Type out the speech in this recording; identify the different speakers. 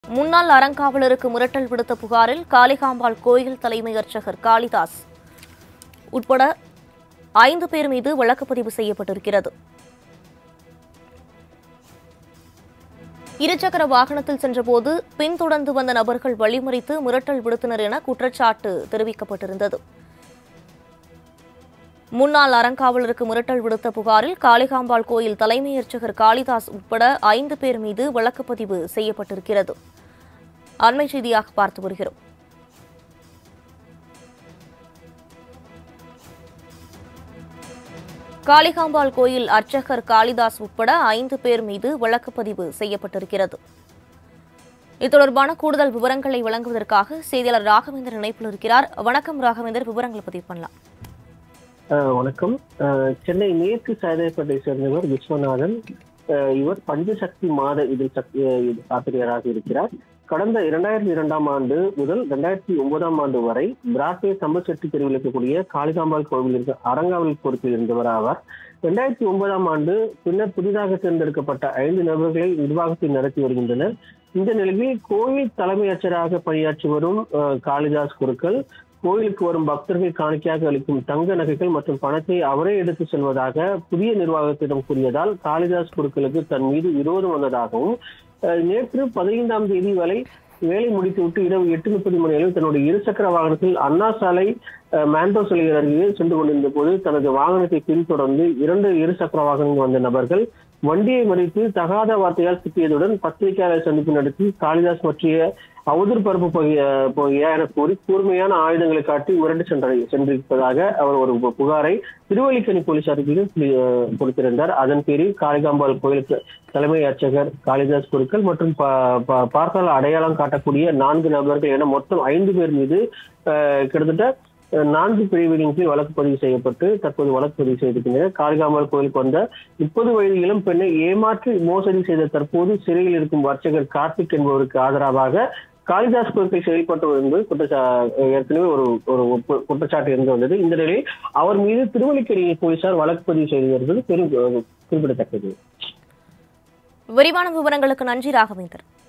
Speaker 1: முன்னாள் அறங்காவலருக்கு மிரட்டல் விடுத்த புகாரில் காளிகாம்பாள் கோயில் தலைமை அர்ச்சகர் காளிதாஸ் உட்பட ஐந்து பேர் மீது வழக்கு பதிவு செய்யப்பட்டிருக்கிறது இருசக்கர வாகனத்தில் சென்றபோது பின்தொடர்ந்து வந்த நபர்கள் வழிமறித்து மிரட்டல் விடுத்தனர் என குற்றச்சாட்டு தெரிவிக்கப்பட்டிருந்தது முன்னாள் அறங்காவலருக்கு மிரட்டல் விடுத்த புகாரில் காளிகாம்பாள் கோயில் தலைமை அர்ச்சகர் காளிதாஸ் உட்பட ஐந்து பேர் மீது வழக்கு பதிவு செய்யப்பட்டிருக்கிறது அண்மை செய்தியாக பார்த்து வருகிறோம் காளிகாம்பாள் கோயில் அர்ச்சகர் காளிதாஸ் உட்பட ஐந்து பேர் மீது வழக்கு பதிவு செய்யப்பட்டிருக்கிறது இது தொடர்பான கூடுதல் விவரங்களை வழங்குவதற்காக செய்தியாளர் ராகவேந்தர் இணைப்பில் இருக்கிறார் வணக்கம் ராகவேந்தர் விவரங்களை பதிவு பண்ணலாம்
Speaker 2: அஹ் வணக்கம் அஹ் சென்னை மேற்கு சாயப்பேட்டை சேர்ந்தவர் விஸ்வநாதன் அஹ் இவர் பஞ்சசக்தி மாத இதில் சக்தி அஹ் இது ஆசிரியராக இருக்கிறார் கடந்த இரண்டாயிரத்தி இரண்டாம் ஆண்டு முதல் இரண்டாயிரத்தி ஒன்பதாம் ஆண்டு வரை பிராட்வே சம்பச்செட்டி தெருவில் இருக்கக்கூடிய காளிகாம்பாள் கோவில் இருக்க அறங்காவல் பொறுப்பில் இருந்தவர் ஆவார் இரண்டாயிரத்தி ஒன்பதாம் ஆண்டு பின்னர் புதிதாக தேர்ந்தெடுக்கப்பட்ட ஐந்து நபர்களை நிர்வாகத்தை நடத்தி வருகின்றனர் இந்த நிலையில் கோவில் தலைமை அச்சராக பணியாற்றி வரும் அஹ், காளிதாஸ் குருக்கள் கோயிலுக்கு வரும் பக்தர்கள் காணிக்கையாக அளிக்கும் தங்க நகைகள் மற்றும் பணத்தை அவரே எடுத்து செல்வதாக புதிய நிர்வாகத்திடம் கூறியதால் காளிதாஸ் குருக்களுக்கு தன் மீது விரோதம் வந்ததாகவும் அஹ், நேற்று பதினைந்தாம் தேதி வரை வேலை முடித்துவிட்டு இரவு எட்டு முப்பது மணி அளவில் தன்னுடைய இருசக்கர வாகனத்தில் அண்ணா சாலை அஹ், மாண்டோ சிலை அருகே சென்று கொண்டிருந்த போது தனது வாகனத்தை பின்தொடர்ந்து இரண்டு இருசக்கர வாகனங்கள் வந்த நபர்கள் வண்டியை மறித்து தகாத வார்த்தையால் திட்டியதுடன் பத்திரிகையாளர் சந்திப்பு நடத்தி காளிதாஸ் பற்றிய அவதூறு பரப்பு பகிய- போகிய என கூறி கூர்மையான ஆயுதங்களை காட்டி மிரண்டு சென்ற சென்றிருப்பதாக அவர் ஒரு பு- புகாரை திருவல்லிக்கணி போலீசாருக்கு அஹ், கொடுத்திருந்தார் அதன் பேரில் காளிகாம்பாள் கோயிலுக்கு தலைமை அர்ச்சகர் காளிதாஸ் குருக்கள் மற்றும் பா- பா- பார்த்தால் அடையாளம் காட்டக்கூடிய நான்கு நபர்கள் என மொத்தம் ஐந்து பேர் மீது அஹ், கிட்டத்தட்ட அஹ், நான்கு பிரிவுகளின் கீழ் வழக்கு பதிவு செய்யப்பட்டு தற்போது வழக்கு பதிவு செய்திருக்கின்றனர் காளிகாம்பாள் கோயிலுக்கு வந்த முப்பது வயது இளம் பெண்ணை ஏமாற்றி மோசடி செய்த தற்போது சிறையில் இருக்கும் அர்ச்சகர் கார்த்திக் என்பவருக்கு ஆதரவாக காளிதாஸ் குழுக்கள் செயல்பட்டு என்பது குற்றச்சா ஏற்கனவே ஒரு ஒரு கு- குற்றச்சாட்டு இருந்து வந்தது இந்த நிலையில் அவர் மீது திருவல்லிக்கேணி போலீசார் வழக்கு பதிவு செய்திருப்பது பெரும் அஹ், குறிப்பிடத்தக்கது
Speaker 1: விரிவான விவரங்களுக்கு நன்றி ராகவேந்தர்